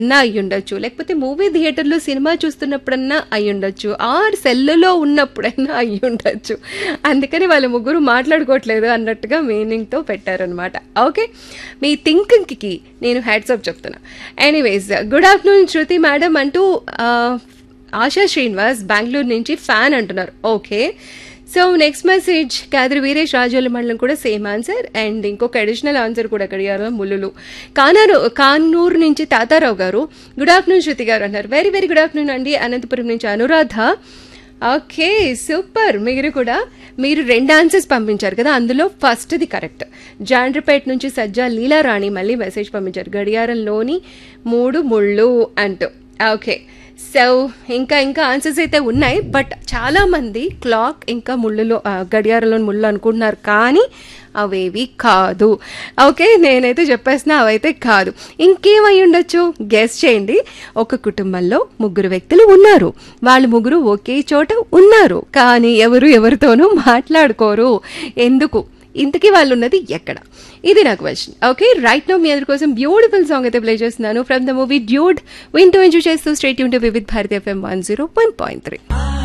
నా అయి ఉండొచ్చు లేకపోతే మూవీ థియేటర్లో సినిమా చూస్తున్నప్పుడన్నా అయి ఉండొచ్చు ఆర్ సెల్లులో ఉన్నప్పుడైనా అయి ఉండొచ్చు అందుకని వాళ్ళ ముగ్గురు మాట్లాడుకోవట్లేదు అన్నట్టుగా మీనింగ్తో పెట్టారనమాట ఓకే మీ థింకింగ్కి నేను హ్యాట్సప్ చెప్తున్నా anyways good afternoon Shruti madam అంటూ ఆ, ఆశా శ్రీనివాస్ బెంగళూరు నుంచి ఫ్యాన్ అంటున్నారు okay so next message Kadari Veeresh Razole మండలం కూడా సేమ్ ఆన్సర్ అండ్ ఇంకొక అడిషనల్ ఆన్సర్ కూడా అడిగారు ముల్లులు కానారు కానూరు నుంచి తాతారావు గారు గుడ్ ఆఫ్టర్నూన్ శృతి గారు అన్నారు వెరీ వెరీ గుడ్ ఆఫ్టర్నూన్ అండి అనంతపురం నుంచి అనురాధ ఓకే సూపర్ మీరు కూడా మీరు రెండు ఆన్సర్స్ పంపించారు కదా అందులో ఫస్ట్ది కరెక్ట్ జాండ్రపేట నుంచి సజ్జా లీలారాణి మళ్ళీ మెసేజ్ పంపించారు గడియారంలోని మూడు ముళ్ళు అంటూ ఓకే సో ఇంకా ఇంకా ఆన్సర్స్ అయితే ఉన్నాయి బట్ చాలా మంది క్లాక్ ఇంకా ముళ్ళులో ఆ, గడియారంలో ముళ్ళు అనుకుంటున్నారు కానీ అవేవి కాదు ఓకే నేనైతే చెప్పేస్తున్నా అవైతే కాదు ఇంకేమై ఉండొచ్చు గెస్ చేయండి ఒక కుటుంబంలో ముగ్గురు వ్యక్తులు ఉన్నారు వాళ్ళు ముగ్గురు ఒకే చోట ఉన్నారు కానీ ఎవరు ఎవరితోనూ మాట్లాడుకోరు ఎందుకు ఇంతకీ వాళ్ళు ఉన్నది ఎక్కడ ఇది నా క్వశ్చన్ ఓకే రైట్ నో మీ అందరి కోసం బ్యూటిఫుల్ సాంగ్ అయితే ప్లే చేస్తున్నాను ఫ్రమ్ ద మూవీ డ్యూడ్ వింటూ ఎంజాయ్ చేస్తూ స్టేట్ యూన్ to Vividh Bharati FM one zero one point three